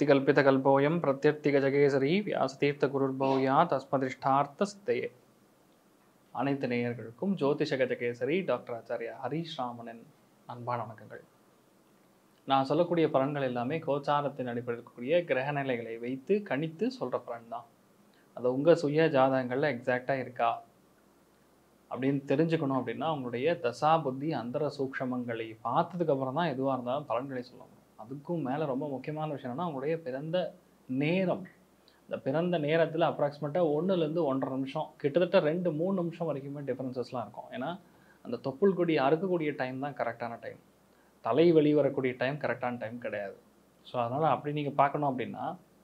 वागीश्वरसूक्तिकल्पितकल्पोऽयं प्रत्यर्तिगजகேசரி வியாசதீர்த்த குருர்பௌயா தஸ்மதிஷ்டார்த்த சித்தையே அனைத்து நேயர்களுக்கும் ஜோதிஷ கஜகேசரி டாக்டர் ஆச்சாரியா ஹரீஷ் ராமனின் அன்பான வணக்கங்கள் நான் சொல்லக்கூடிய பலன்கள் எல்லாமே கோச்சாரத்தின் அடிப்படையில் இருக்கக்கூடிய கிரக நிலைகளை வைத்து கணித்து சொல்கிற பலன் தான் அது உங்கள் சுய ஜாதகங்களில் எக்ஸாக்டாக இருக்கா அப்படின்னு தெரிஞ்சுக்கணும் அப்படின்னா உங்களுடைய தசா புத்தி அந்தர சூக்ஷமங்களை பார்த்ததுக்கு அப்புறம் தான் எதுவாக இருந்தாலும் பலன்களை சொல்ல முடியும் அதுக்கும் மேலே ரொம்ப முக்கியமான விஷயம் என்னன்னா உங்களுடைய பிறந்த நேரம் இந்த பிறந்த நேரத்தில் அப்ராக்சிமேட்டாக ஒன்றுலேருந்து ஒன்றரை நிமிஷம் கிட்டத்தட்ட ரெண்டு மூணு நிமிஷம் வரைக்குமே டிஃப்ரென்சஸ்லாம் இருக்கும் ஏன்னா அந்த தொப்புள் கொடி அறுக்கக்கூடிய டைம் தான் கரெக்டான டைம் தலை வெளி வரக்கூடிய டைம் கரெக்டான டைம் கிடையாது ஸோ அதனால் அப்படி நீங்கள் பார்க்கணும் அப்படின்னா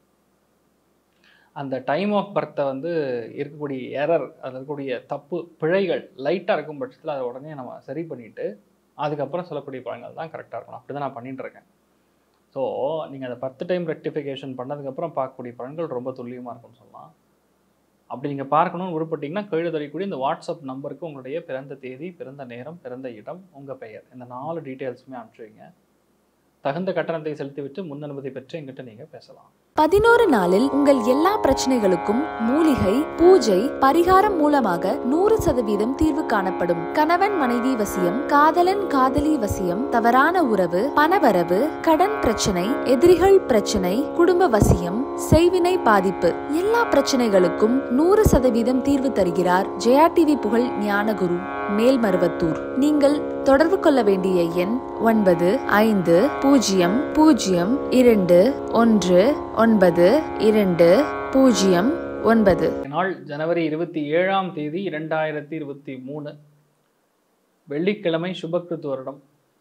அந்த டைம் ஆஃப் பர்த்தை வந்து இருக்கக்கூடிய எரர் அதில் இருக்கக்கூடிய தப்பு பிழைகள் லைட்டாக இருக்கும் பட்சத்தில் அதை உடனே நம்ம சரி பண்ணிவிட்டு அதுக்கப்புறம் சொல்லக்கூடிய பலன்கள் தான் கரெக்டாக இருக்கணும் அப்படி தான் நான் பண்ணிட்டு இருக்கேன் ஸோ நீங்கள் அதை பத்து டைம் ரெக்டிஃபிகேஷன் பண்ணதுக்கப்புறம் பார்க்கக்கூடிய பலன்கள் ரொம்ப துல்லியமாக இருக்கும்னு சொல்லலாம் அப்படி நீங்கள் பார்க்கணும்னு விருப்பப்பட்டீங்கன்னா கீழே தெரியக்கூடிய இந்த வாட்ஸ்அப் நம்பருக்கு உங்களுடைய பிறந்த தேதி பிறந்த நேரம் பிறந்த இடம் உங்கள் பெயர் இந்த நாலு டீட்டெயில்ஸுமே அனுப்பிச்சு வைங்க தகுந்த கட்டணத்தை செலுத்திவிட்டு முன் அனுமதி பெற்று எங்கிட்ட நீங்கள் பேசலாம் பதினோரு நாளில் உங்கள் எல்லா பிரச்சனைகளுக்கும் மூலிகை பூஜை பரிகாரம் மூலமாக நூறு சதவீதம் தீர்வு காணப்படும் கணவன் மனைவி வசியம் காதலன் காதலி வசியம் தவறான உறவு பணவரவு கடன் பிரச்சனை எதிரிகள் பிரச்சனை குடும்ப வசியம் செய்வினை பாதிப்பு எல்லா பிரச்சனைகளுக்கும் நூறு சதவீதம் தீர்வு தருகிறார் ஜெயா டிவி புகழ் ஞானகுரு மேல்மருவத்தூர் நீங்கள் தொடர்பு கொள்ள வேண்டிய எண் ஒன்பது ஐந்து பூஜ்ஜியம் பூஜ்ஜியம் இரண்டு ஒன்று ஒன்பது இரண்டு பூஜ்ஜியம் ஒன்பது நாள் ஜனவரி இருபத்தி ஏழாம் தேதி இரண்டாயிரத்தி இருபத்தி மூணு வெள்ளிக்கிழமை சுபக்கிருத்து வருடம்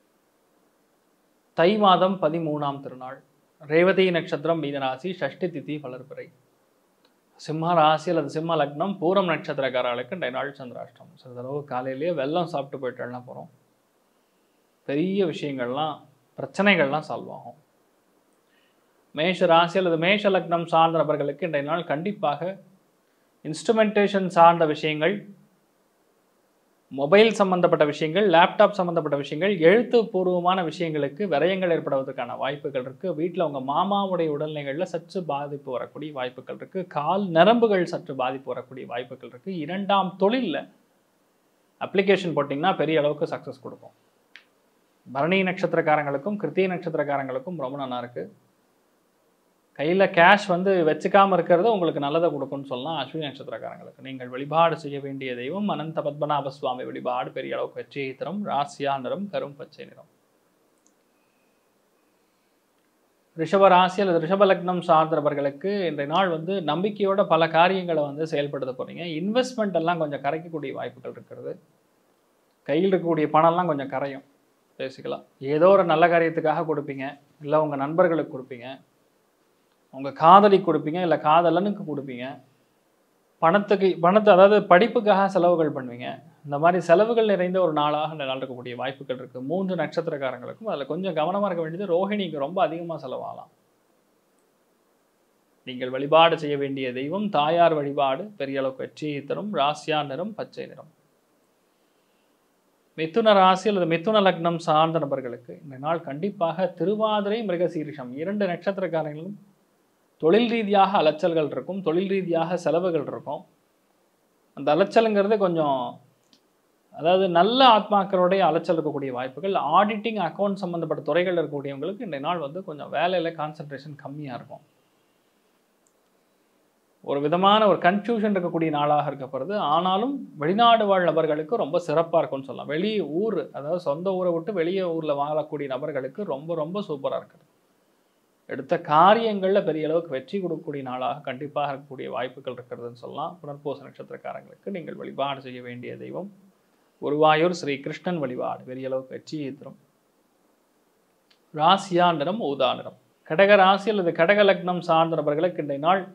தை மாதம் பதிமூணாம் திருநாள் ரேவதி நட்சத்திரம் மீனராசி ஷஷ்டி திதி வளர்பிறை சிம்ம ராசி அல்லது சிம்ம லக்னம் பூரம் நட்சத்திரக்காரர்களுக்கு இன்றைய நாள் சந்திராஷ்டம் சிறிதளவு காலையிலேயே வெள்ளம் சாப்பிட்டு போயிட்டெல்லாம் போகிறோம் பெரிய விஷயங்கள்லாம் பிரச்சனைகள்லாம் சால்வ் ஆகும் மேஷ ராசி அல்லது மேஷ லக்னம் சார்ந்த நபர்களுக்கு இன்றைய நாள் கண்டிப்பாக இன்ஸ்ட்ருமெண்டேஷன் சார்ந்த விஷயங்கள் மொபைல் சம்பந்தப்பட்ட விஷயங்கள் லேப்டாப் சம்பந்தப்பட்ட விஷயங்கள் எழுத்துப்பூர்வமான விஷயங்களுக்கு விரயங்கள் ஏற்படுவதற்கான வாய்ப்புகள் இருக்குது வீட்டில் உங்கள் மாமாவுடைய உடல்நிலைகளில் சற்று பாதிப்பு வரக்கூடிய வாய்ப்புகள் இருக்குது கால் நரம்புகள் சற்று பாதிப்பு வரக்கூடிய வாய்ப்புகள் இருக்குது இரண்டாம் தொழிலில் அப்ளிகேஷன் போட்டிங்கன்னா பெரிய அளவுக்கு சக்ஸஸ் கொடுக்கும் பரணி நட்சத்திரக்காரங்களுக்கும் கிருத்திய நட்சத்திரக்காரங்களுக்கும் ரொம்ப நல்லா இருக்குது கையில் கேஷ் வந்து வச்சுக்காம இருக்கிறது உங்களுக்கு நல்லதை கொடுக்கும்னு சொல்லலாம் அஸ்வினி நட்சத்திரக்காரங்களுக்கு நீங்கள் வழிபாடு செய்ய வேண்டிய தெய்வம் அனந்த பத்மநாப சுவாமி வழிபாடு பெரிய அளவுக்கு வெற்றியை தரும் ராசியா நிறம் கரும் பச்சை நிறம் ரிஷப ராசி அல்லது ரிஷப லக்னம் சார்ந்தவர்களுக்கு இன்றைய நாள் வந்து நம்பிக்கையோட பல காரியங்களை வந்து செயல்படுத்த போறீங்க இன்வெஸ்ட்மெண்ட் எல்லாம் கொஞ்சம் கரைக்கக்கூடிய வாய்ப்புகள் இருக்கிறது கையில் இருக்கக்கூடிய பணம்லாம் கொஞ்சம் கரையும் பேசிக்கலாம் ஏதோ ஒரு நல்ல காரியத்துக்காக கொடுப்பீங்க இல்லை உங்கள் நண்பர்களுக்கு கொடுப்பீங்க உங்கள் காதலி கொடுப்பீங்க இல்லை காதலனுக்கு கொடுப்பீங்க பணத்துக்கு பணத்தை அதாவது படிப்புக்காக செலவுகள் பண்ணுவீங்க இந்த மாதிரி செலவுகள் நிறைந்த ஒரு நாளாக இந்த நாள் இருக்கக்கூடிய வாய்ப்புகள் இருக்குது மூன்று நட்சத்திரக்காரங்களுக்கும் அதில் கொஞ்சம் கவனமாக இருக்க வேண்டியது ரோஹிணிக்கு ரொம்ப அதிகமாக செலவாகலாம் நீங்கள் வழிபாடு செய்ய வேண்டிய தெய்வம் தாயார் வழிபாடு பெரிய அளவுக்கு வெற்றியை தரும் ராசியா நிறம் பச்சை நிறம் மிதுன ராசி அல்லது மிதுன லக்னம் சார்ந்த நபர்களுக்கு இந்த நாள் கண்டிப்பாக திருவாதிரை மிருகசீரிஷம் இரண்டு நட்சத்திரக்காரங்களும் தொழில் ரீதியாக அலைச்சல்கள் இருக்கும் தொழில் ரீதியாக செலவுகள் இருக்கும் அந்த அலைச்சலுங்கிறது கொஞ்சம் அதாவது நல்ல ஆத்மாக்களுடைய அலைச்சல் இருக்கக்கூடிய வாய்ப்புகள் ஆடிட்டிங் அக்கௌண்ட் சம்மந்தப்பட்ட துறைகள் இருக்கக்கூடியவங்களுக்கு இன்றைய நாள் வந்து கொஞ்சம் வேலையில் கான்சன்ட்ரேஷன் கம்மியாக இருக்கும் ஒரு விதமான ஒரு கன்ஃபியூஷன் இருக்கக்கூடிய நாளாக இருக்கப்படுது ஆனாலும் வெளிநாடு வாழ் நபர்களுக்கு ரொம்ப சிறப்பாக இருக்கும்னு சொல்லலாம் வெளி ஊர் அதாவது சொந்த ஊரை விட்டு வெளியே ஊரில் வாழக்கூடிய நபர்களுக்கு ரொம்ப ரொம்ப சூப்பராக இருக்குது எடுத்த காரியங்களில் பெரிய அளவுக்கு வெற்றி கொடுக்கக்கூடிய நாளாக கண்டிப்பாக இருக்கக்கூடிய வாய்ப்புகள் இருக்கிறதுன்னு சொல்லலாம் புனர்பூச நட்சத்திரக்காரங்களுக்கு நீங்கள் வழிபாடு செய்ய வேண்டிய தெய்வம் குருவாயூர் ஸ்ரீ கிருஷ்ணன் வழிபாடு பெரிய அளவுக்கு வெற்றியை தரும் ராசியா நிறம் ஊதா நிறம் கடக ராசி அல்லது கடக லக்னம் சார்ந்த நபர்களுக்கு இன்றைய நாள்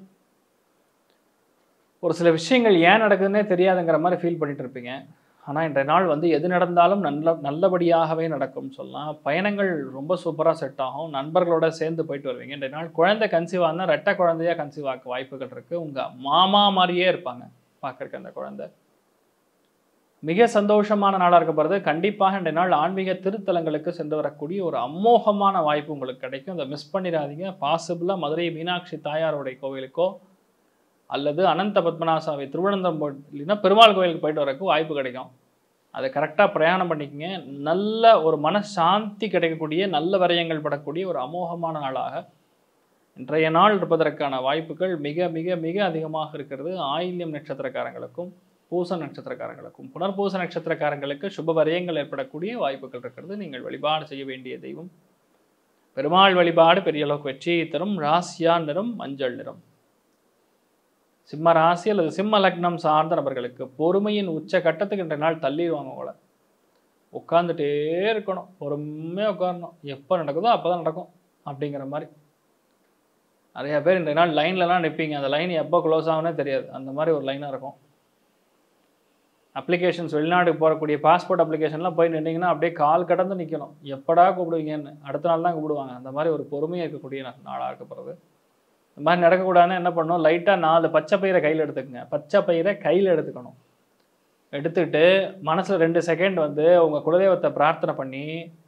ஒரு சில விஷயங்கள் ஏன் நடக்குதுன்னே தெரியாதுங்கிற மாதிரி ஃபீல் பண்ணிட்டு இருப்பீங்க ஆனால் இன்றைய நாள் வந்து எது நடந்தாலும் நல்ல நல்லபடியாகவே நடக்கும்னு சொல்லலாம் பயணங்கள் ரொம்ப சூப்பராக செட் ஆகும் நண்பர்களோட சேர்ந்து போயிட்டு வருவீங்க இன்றைய நாள் குழந்தை கன்சீவ் இருந்தால் ரெட்டை குழந்தையா கன்சீவ் ஆக்க வாய்ப்புகள் இருக்குது உங்கள் மாமா மாதிரியே இருப்பாங்க பார்க்குறக்கு அந்த குழந்தை மிக சந்தோஷமான நாளாக இருக்க போகிறது கண்டிப்பாக இந்த நாள் ஆன்மீக திருத்தலங்களுக்கு சென்று வரக்கூடிய ஒரு அமோகமான வாய்ப்பு உங்களுக்கு கிடைக்கும் அதை மிஸ் பண்ணிடாதீங்க பாசிபிளாக மதுரை மீனாட்சி தாயாருடைய கோவிலுக்கோ அல்லது அனந்த பத்மநாசாமி திருவனந்தபுரம் போ- இல்லைன்னா பெருமாள் கோயிலுக்கு போயிட்டு வரக்கு வாய்ப்பு கிடைக்கும் அதை கரெக்டாக பிரயாணம் பண்ணிக்கங்க நல்ல ஒரு மனசாந்தி கிடைக்கக்கூடிய நல்ல விரயங்கள் படக்கூடிய ஒரு அமோகமான நாளாக இன்றைய நாள் இருப்பதற்கான வாய்ப்புகள் மிக மிக மிக அதிகமாக இருக்கிறது ஆயில்யம் நட்சத்திரக்காரங்களுக்கும் பூச நட்சத்திரக்காரங்களுக்கும் புனர்பூச நட்சத்திரக்காரங்களுக்கு சுப விரயங்கள் ஏற்படக்கூடிய வாய்ப்புகள் இருக்கிறது நீங்கள் வழிபாடு செய்ய வேண்டிய தெய்வம் பெருமாள் வழிபாடு பெரிய அளவுக்கு வெற்றியை தரும் ராசியா நிறம் மஞ்சள் நிறம் சிம்ம ராசி அல்லது சிம்ம லக்னம் சார்ந்த நபர்களுக்கு பொறுமையின் உச்ச கட்டத்துக்கு இன்றைய நாள் தள்ளிடுவாங்க உங்களை உட்காந்துட்டே இருக்கணும் பொறுமையாக உட்காரணும் எப்போ நடக்குதோ அப்போ தான் நடக்கும் அப்படிங்கிற மாதிரி நிறைய பேர் இன்றைய நாள் லைன்லலாம் நிற்பீங்க அந்த லைன் எப்போ க்ளோஸ் ஆகுனே தெரியாது அந்த மாதிரி ஒரு லைனாக இருக்கும் அப்ளிகேஷன்ஸ் வெளிநாட்டுக்கு போகக்கூடிய பாஸ்போர்ட் அப்ளிகேஷன்லாம் போய் நின்னீங்கன்னா அப்படியே கால் கடந்து நிற்கணும் எப்படா கூப்பிடுவீங்கன்னு அடுத்த நாள் தான் கூப்பிடுவாங்க அந்த மாதிரி ஒரு பொறுமையாக இருக்கக்கூடிய நா- நாளாக இருக்கப்படுறது இந்த மாதிரி நடக்கக்கூடாதுன்னு என்ன பண்ணணும் லைட்டாக நாலு பச்சை பயிரை கையில் எடுத்துக்கங்க பச்சை பயிரை கையில் எடுத்துக்கணும் எடுத்துக்கிட்டு மனசில் ரெண்டு செகண்ட் வந்து உங்கள் குலதெய்வத்தை பிரார்த்தனை பண்ணி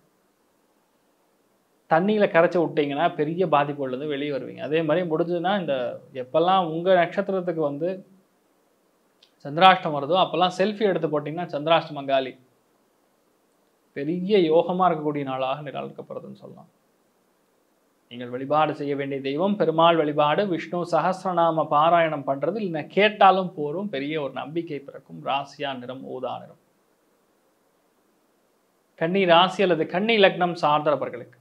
தண்ணியில் கரைச்சி விட்டீங்கன்னா பெரிய பாதிப்புலேருந்து வெளியே வருவீங்க அதே மாதிரி முடிஞ்சதுன்னா இந்த எப்போல்லாம் உங்கள் நட்சத்திரத்துக்கு வந்து சந்திராஷ்டம் வருதோ அப்போல்லாம் செல்ஃபி எடுத்து போட்டிங்கன்னா சந்திராஷ்டமம் காலி பெரிய யோகமாக இருக்கக்கூடிய நாளாக இந்த நாள் இருக்கப்படுறதுன்னு சொல்லலாம் நீங்கள் வழிபாடு செய்ய வேண்டிய தெய்வம் பெருமாள் வழிபாடு விஷ்ணு சஹஸ்ரநாம பாராயணம் பண்ணுறது இல்லை கேட்டாலும் போரும் பெரிய ஒரு நம்பிக்கை பிறக்கும் ராசியா நிறம் ஊதா நிறம் கன்னி ராசி அல்லது கன்னி லக்னம் சார்ந்தவர்களுக்கு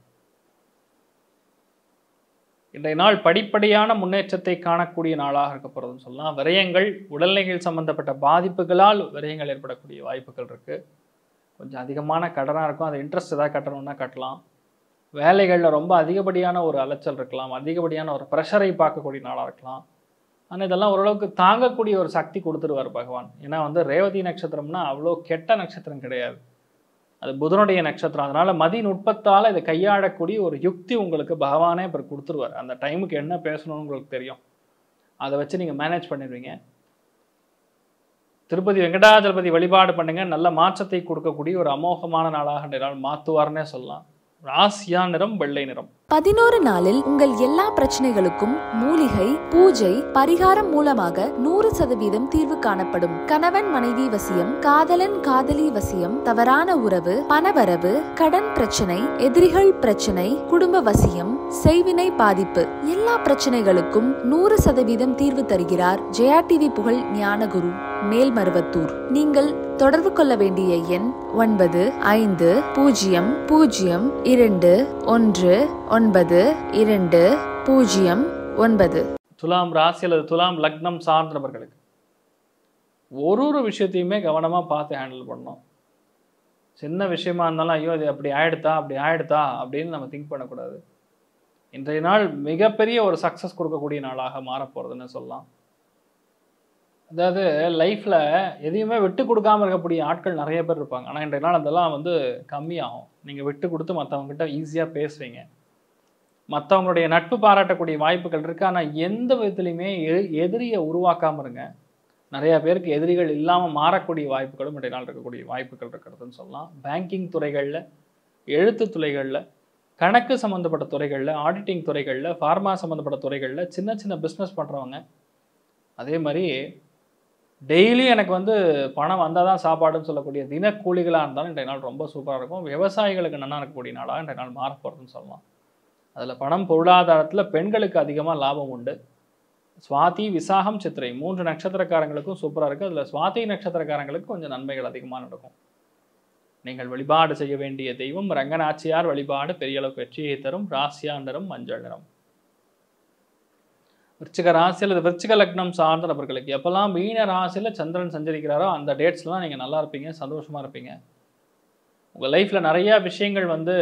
இன்றைய நாள் படிப்படியான முன்னேற்றத்தை காணக்கூடிய நாளாக இருக்க போகிறதுன்னு சொல்லலாம் விரயங்கள் உடல்நிலைகள் சம்பந்தப்பட்ட பாதிப்புகளால் விரயங்கள் ஏற்படக்கூடிய வாய்ப்புகள் இருக்கு கொஞ்சம் அதிகமான கடனாக இருக்கும் அது இன்ட்ரெஸ்ட் ஏதாவது கட்டணும்னா கட்டலாம் வேலைகளில் ரொம்ப அதிகப்படியான ஒரு அலைச்சல் இருக்கலாம் அதிகப்படியான ஒரு ப்ரெஷரை பார்க்கக்கூடிய நாளாக இருக்கலாம் ஆனால் இதெல்லாம் ஓரளவுக்கு தாங்கக்கூடிய ஒரு சக்தி கொடுத்துருவார் பகவான் ஏன்னா வந்து ரேவதி நட்சத்திரம்னா அவ்வளோ கெட்ட நட்சத்திரம் கிடையாது அது புதனுடைய நட்சத்திரம் அதனால மதி நுட்பத்தால் இதை கையாளக்கூடிய ஒரு யுக்தி உங்களுக்கு பகவானே இப்போ கொடுத்துருவார் அந்த டைமுக்கு என்ன பேசணும்னு உங்களுக்கு தெரியும் அதை வச்சு நீங்கள் மேனேஜ் பண்ணிடுவீங்க திருப்பதி வெங்கடாஜலபதி வழிபாடு பண்ணுங்க நல்ல மாற்றத்தை கொடுக்கக்கூடிய ஒரு அமோகமான நாளாக இந்த நாள் மாற்றுவார்னே சொல்லலாம் ராசியா நிறம் வெள்ளை நிறம் பதினோரு நாளில் உங்கள் எல்லா பிரச்சனைகளுக்கும் மூலிகை பூஜை பரிகாரம் மூலமாக நூறு சதவீதம் தீர்வு காணப்படும் கணவன் மனைவி வசியம் காதலன் காதலி வசியம் தவறான உறவு பணவரவு கடன் பிரச்சனை எதிரிகள் பிரச்சனை குடும்ப வசியம் செய்வினை பாதிப்பு எல்லா பிரச்சனைகளுக்கும் நூறு சதவீதம் தீர்வு தருகிறார் ஜெயா டிவி புகழ் ஞானகுரு மேல்மருவத்தூர் நீங்கள் தொடர்பு கொள்ள வேண்டிய எண் ஒன்பது ஐந்து பூஜ்ஜியம் பூஜ்ஜியம் இரண்டு ஒன்று ஒன்பது இரண்டு பூஜ்ஜியம் ஒன்பது துலாம் ராசி அல்லது துலாம் லக்னம் சார்ந்தவர்களுக்கு ஒரு ஒரு விஷயத்தையுமே கவனமாக பார்த்து ஹேண்டில் பண்ணணும் சின்ன விஷயமா இருந்தாலும் ஐயோ இது அப்படி ஆயிடுதா அப்படி ஆயிடுதா அப்படின்னு நம்ம திங்க் பண்ணக்கூடாது இன்றைய நாள் மிகப்பெரிய ஒரு சக்ஸஸ் கொடுக்கக்கூடிய நாளாக மாறப்போகிறதுன்னு சொல்லலாம் அதாவது லைஃப்பில் எதையுமே விட்டு கொடுக்காம இருக்கக்கூடிய ஆட்கள் நிறைய பேர் இருப்பாங்க ஆனால் இன்றைய நாள் அதெல்லாம் வந்து கம்மியாகும் நீங்கள் விட்டு கொடுத்து மற்றவங்ககிட்ட ஈஸியாக பேசுவீங்க மற்றவங்களுடைய நட்பு பாராட்டக்கூடிய வாய்ப்புகள் இருக்குது ஆனால் எந்த விதத்துலையுமே எ- எதிரியை உருவாக்காம இருங்க நிறைய பேருக்கு எதிரிகள் இல்லாமல் மாறக்கூடிய வாய்ப்புகளும் இன்றைய நாள் இருக்கக்கூடிய வாய்ப்புகள் இருக்கிறதுன்னு சொல்லலாம் பேங்கிங் துறைகளில் எழுத்து துறைகளில் கணக்கு சம்மந்தப்பட்ட துறைகளில் ஆடிட்டிங் துறைகளில் ஃபார்மா சம்மந்தப்பட்ட துறைகளில் சின்ன சின்ன பிஸ்னஸ் பண்ணுறவங்க அதே மாதிரி டெய்லி எனக்கு வந்து பணம் வந்தால் தான் சாப்பாடுன்னு சொல்லக்கூடிய தினக்கூலிகளாக இருந்தாலும் இன்றைய நாள் ரொம்ப சூப்பராக இருக்கும் விவசாயிகளுக்கு நல்லா இருக்கக்கூடிய நாளாக இன்றைய நாள் மாறப்போகிறதுன்னு சொல்லலாம் அதில் பணம் பொருளாதாரத்தில் பெண்களுக்கு அதிகமாக லாபம் உண்டு சுவாதி விசாகம் சித்திரை மூன்று நட்சத்திரக்காரங்களுக்கும் சூப்பராக இருக்குது அதில் சுவாதி நட்சத்திரக்காரங்களுக்கு கொஞ்சம் நன்மைகள் அதிகமாக நடக்கும் நீங்கள் வழிபாடு செய்ய வேண்டிய தெய்வம் ரங்கநாச்சியார் வழிபாடு பெரிய அளவுக்கு வெற்றியை தரும் ராசியா நிறம் மஞ்சள் நிறம் விருச்சிக ராசி அல்லது விருச்சிக லக்னம் சார்ந்த நபர்களுக்கு எப்போல்லாம் மீன ராசியில் சந்திரன் சஞ்சரிக்கிறாரோ அந்த டேட்ஸ்லாம் நீங்கள் நல்லா இருப்பீங்க சந்தோஷமாக இருப்பீங்க உங்கள் லைஃப்பில் நிறையா விஷயங்கள் வந்து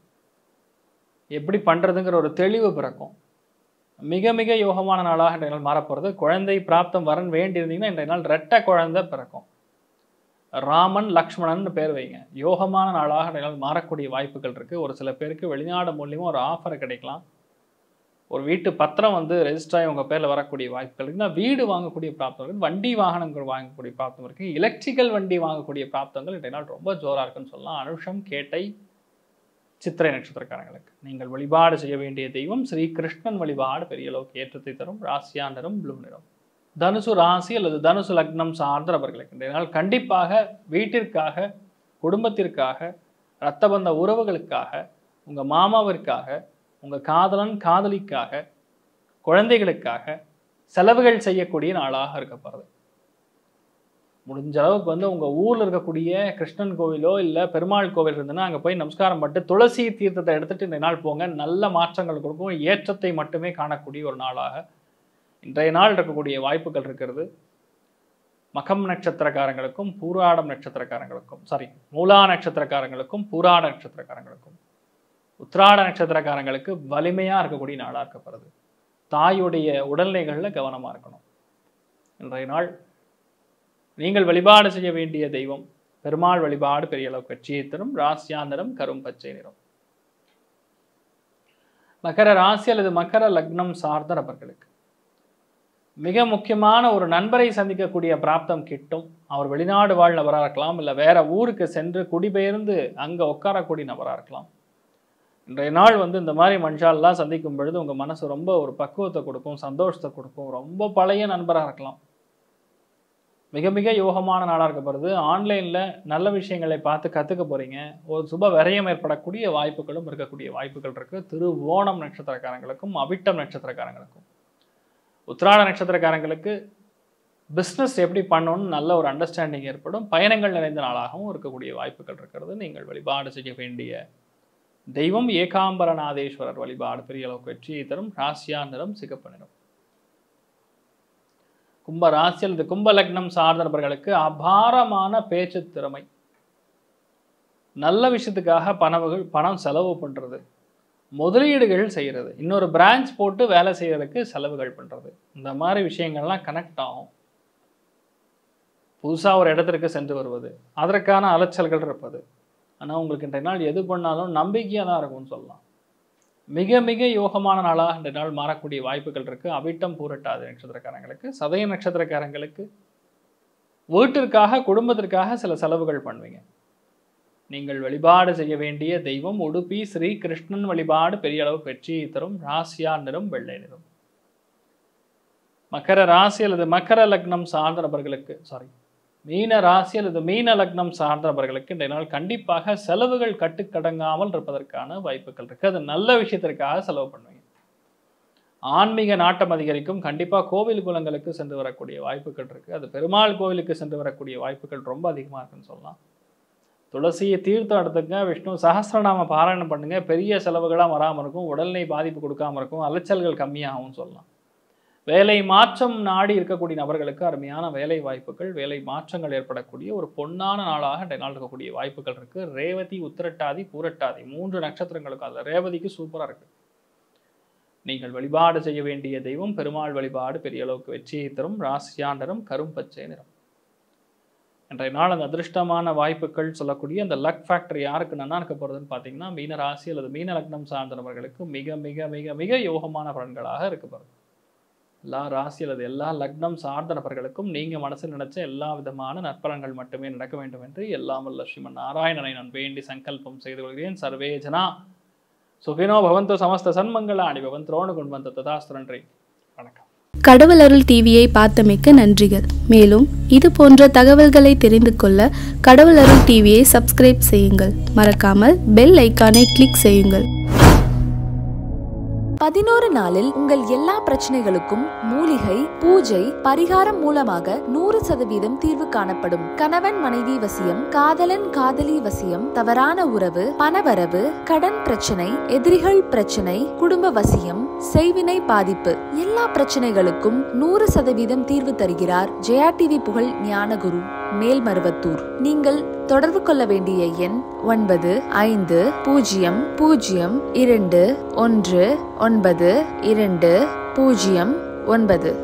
எப்படி பண்ணுறதுங்கிற ஒரு தெளிவு பிறக்கும் மிக மிக யோகமான நாளாக இன்றைய நாள் மாறப்போகிறது குழந்தை பிராப்தம் வரன் வேண்டியிருந்தீங்கன்னா இன்றைய நாள் ரெட்டை குழந்தை பிறக்கும் ராமன் லக்ஷ்மணன் பேர் வைங்க யோகமான நாளாக இன்றைய நாள் மாறக்கூடிய வாய்ப்புகள் இருக்குது ஒரு சில பேருக்கு வெளிநாடு மூலியமாக ஒரு ஆஃபர் கிடைக்கலாம் ஒரு வீட்டு பத்திரம் வந்து ரெஜிஸ்டர் ஆகி உங்கள் பேரில் வரக்கூடிய வாய்ப்புகள் இருக்குன்னா வீடு வாங்கக்கூடிய பிராப்தம் இருக்குது வண்டி வாகனங்கள் வாங்கக்கூடிய பிராப்தம் இருக்குது எலக்ட்ரிக்கல் வண்டி வாங்கக்கூடிய பிராப்தங்கள் இன்றைய நாள் ரொம்ப ஜோராக இருக்குன்னு சொல்லலாம் அனுஷம் கேட்டை சித்திரை நட்சத்திரக்காரங்களுக்கு நீங்கள் வழிபாடு செய்ய வேண்டிய தெய்வம் ஸ்ரீ கிருஷ்ணன் வழிபாடு பெரிய அளவுக்கு ஏற்றத்தை தரும் ராசியா நிறம் ப்ளூ நிறம் தனுசு ராசி அல்லது தனுசு லக்னம் சார்ந்த நபர்களுக்கு இன்றைய நாள் கண்டிப்பாக வீட்டிற்காக குடும்பத்திற்காக இரத்த பந்த உறவுகளுக்காக உங்கள் மாமாவிற்காக உங்கள் காதலன் காதலிக்காக குழந்தைகளுக்காக செலவுகள் செய்யக்கூடிய நாளாக இருக்கப்படுறது முடிஞ்ச அளவுக்கு வந்து உங்கள் ஊரில் இருக்கக்கூடிய கிருஷ்ணன் கோவிலோ இல்லை பெருமாள் கோவில் இருந்ததுன்னா அங்கே போய் நமஸ்காரம் பண்ணிட்டு துளசி தீர்த்தத்தை எடுத்துட்டு இந்த நாள் போங்க நல்ல மாற்றங்கள் கொடுக்கும் ஏற்றத்தை மட்டுமே காணக்கூடிய ஒரு நாளாக இன்றைய நாள் இருக்கக்கூடிய வாய்ப்புகள் இருக்கிறது மகம் நட்சத்திரக்காரங்களுக்கும் பூராடம் நட்சத்திரக்காரங்களுக்கும் சாரி மூலா நட்சத்திரக்காரங்களுக்கும் பூராட நட்சத்திரக்காரங்களுக்கும் உத்திராட நட்சத்திரக்காரங்களுக்கு வலிமையாக இருக்கக்கூடிய நாளாக இருக்கப்படுது தாயுடைய உடல்நிலைகளில் கவனமாக இருக்கணும் இன்றைய நாள் நீங்கள் வழிபாடு செய்ய வேண்டிய தெய்வம் பெருமாள் வழிபாடு பெரிய அளவுக்கு வெற்றியை தரும் ராசியா நிறம் கரும் பச்சை நிறம் மகர ராசி அல்லது மகர லக்னம் சார்ந்த நபர்களுக்கு மிக முக்கியமான ஒரு நண்பரை சந்திக்கக்கூடிய பிராப்தம் கிட்டும் அவர் வெளிநாடு வாழ் நபராக இருக்கலாம் இல்லை வேற ஊருக்கு சென்று குடிபெயர்ந்து அங்கே உட்காரக்கூடிய நபராக இருக்கலாம் இன்றைய நாள் வந்து இந்த மாதிரி மனுஷாலெலாம் சந்திக்கும் பொழுது உங்கள் மனசு ரொம்ப ஒரு பக்குவத்தை கொடுக்கும் சந்தோஷத்தை கொடுக்கும் ரொம்ப பழைய நண்பராக இருக்கலாம் மிக மிக யோகமான நாளாக இருக்கப்படுது ஆன்லைனில் நல்ல விஷயங்களை பார்த்து கற்றுக்க போகிறீங்க ஒரு சுப விரயம் ஏற்படக்கூடிய வாய்ப்புகளும் இருக்கக்கூடிய வாய்ப்புகள் இருக்குது திருவோணம் நட்சத்திரக்காரங்களுக்கும் அவிட்டம் நட்சத்திரக்காரங்களுக்கும் உத்திராட நட்சத்திரக்காரங்களுக்கு பிஸ்னஸ் எப்படி பண்ணணும்னு நல்ல ஒரு அண்டர்ஸ்டாண்டிங் ஏற்படும் பயணங்கள் நிறைந்த நாளாகவும் இருக்கக்கூடிய வாய்ப்புகள் இருக்கிறது நீங்கள் வழிபாடு செய்ய வேண்டிய தெய்வம் ஏகாம்பரநாதேஸ்வரர் வழிபாடு பெரிய அளவுக்கு வெற்றியை தரும் ராசியா நிறம் சிகப்பு நிறம் கும்ப ராசி அல்லது கும்ப லக்னம் சார்ந்த நபர்களுக்கு அபாரமான பேச்சு திறமை நல்ல விஷயத்துக்காக பணவுகள் பணம் செலவு பண்ணுறது முதலீடுகள் செய்கிறது இன்னொரு பிரான்ச் போட்டு வேலை செய்யறதுக்கு செலவுகள் பண்ணுறது இந்த மாதிரி விஷயங்கள்லாம் கனெக்ட் ஆகும் புதுசாக ஒரு இடத்திற்கு சென்று வருவது அதற்கான அலைச்சல்கள் இருப்பது ஆனால் உங்களுக்கு இன்றைய நாள் எது பண்ணாலும் நம்பிக்கையாக தான் இருக்கும்னு சொல்லலாம் மிக மிக யோகமான நாளாக இன்றைய நாள் மாறக்கூடிய வாய்ப்புகள் இருக்குது அவிட்டம் பூரட்டாது நட்சத்திரக்காரங்களுக்கு சதய நட்சத்திரக்காரங்களுக்கு வீட்டிற்காக குடும்பத்திற்காக சில செலவுகள் பண்ணுவீங்க நீங்கள் வழிபாடு செய்ய வேண்டிய தெய்வம் உடுப்பி ஸ்ரீ கிருஷ்ணன் வழிபாடு பெரிய அளவு வெற்றியை தரும் ராசியா நிறம் வெள்ளை நிறம் மகர ராசி அல்லது மகர லக்னம் சார்ந்த நபர்களுக்கு சாரி மீன ராசி அல்லது மீன லக்னம் சார்ந்த நபர்களுக்கு இன்றைய நாள் கண்டிப்பாக செலவுகள் கட்டுக்கடங்காமல் இருப்பதற்கான வாய்ப்புகள் இருக்கு அது நல்ல விஷயத்திற்காக செலவு பண்ணுவீங்க ஆன்மீக நாட்டம் அதிகரிக்கும் கண்டிப்பாக கோவில் குலங்களுக்கு சென்று வரக்கூடிய வாய்ப்புகள் இருக்கு அது பெருமாள் கோவிலுக்கு சென்று வரக்கூடிய வாய்ப்புகள் ரொம்ப அதிகமாக இருக்குன்னு சொல்லலாம் துளசியை தீர்த்தம் எடுத்துங்க விஷ்ணு சஹஸ்ரநாம பாராயணம் பண்ணுங்க பெரிய செலவுகளாக வராமல் இருக்கும் உடல்நிலை பாதிப்பு கொடுக்காம இருக்கும் அலைச்சல்கள் கம்மியாகும் சொல்லலாம் வேலை மாற்றம் நாடி இருக்கக்கூடிய நபர்களுக்கு அருமையான வேலை வாய்ப்புகள் வேலை மாற்றங்கள் ஏற்படக்கூடிய ஒரு பொன்னான நாளாக இன்றைய நாள் இருக்கக்கூடிய வாய்ப்புகள் இருக்கு ரேவதி உத்திரட்டாதி பூரட்டாதி மூன்று நட்சத்திரங்களுக்கு அதில் ரேவதிக்கு சூப்பராக இருக்கு நீங்கள் வழிபாடு செய்ய வேண்டிய தெய்வம் பெருமாள் வழிபாடு பெரிய அளவுக்கு வெற்றியை தரும் ராசியாண்டரும் கரும் பச்சை நிறம் இன்றைய நாள் அந்த அதிர்ஷ்டமான வாய்ப்புகள் சொல்லக்கூடிய அந்த லக் ஃபேக்டர் யாருக்கு நன்னா இருக்க போகிறதுன்னு பார்த்தீங்கன்னா மீன ராசி அல்லது மீன லக்னம் சார்ந்த நபர்களுக்கு மிக மிக மிக மிக யோகமான பலன்களாக இருக்க போகிறது எல்லா ராசி அல்லது எல்லா லக்னம் சார்ந்த நபர்களுக்கும் நீங்கள் மனசில் நினைச்ச எல்லா விதமான நற்பலன்கள் மட்டுமே நடக்க வேண்டும் என்று எல்லாம் வல்ல ஸ்ரீமன் நாராயணனை நான் வேண்டி சங்கல்பம் செய்து கொள்கிறேன் சர்வே ஜனா சுகினோ பவந்தோ சமஸ்த சன்மங்களாணி பவந்தோனு கொண்டு வந்த ததாஸ்து நன்றி வணக்கம் கடவுள் அருள் டிவியை பார்த்தமைக்க நன்றிகள் மேலும் இது போன்ற தகவல்களை தெரிந்து கொள்ள கடவுள் அருள் டிவியை சப்ஸ்கிரைப் செய்யுங்கள் மறக்காமல் பெல் ஐக்கானை கிளிக் செய்யுங்கள் பதினோரு நாளில் உங்கள் எல்லா பிரச்சனைகளுக்கும் மூலிகை பூஜை பரிகாரம் மூலமாக நூறு சதவீதம் தீர்வு காணப்படும் கணவன் மனைவி வசியம் காதலன் காதலி வசியம் தவறான உறவு பணவரவு கடன் பிரச்சனை எதிரிகள் பிரச்சனை குடும்ப வசியம் செய்வினை பாதிப்பு எல்லா பிரச்சனைகளுக்கும் நூறு சதவீதம் தீர்வு தருகிறார் ஜெயா டிவி புகழ் ஞானகுரு மேல்மருவத்தூர் நீங்கள் தொடர்பு கொள்ள வேண்டிய எண் ஒன்பது ஐந்து பூஜ்ஜியம் பூஜ்ஜியம் இரண்டு ஒன்று ஒன்பது இரண்டு பூஜ்ஜியம் ஒன்பது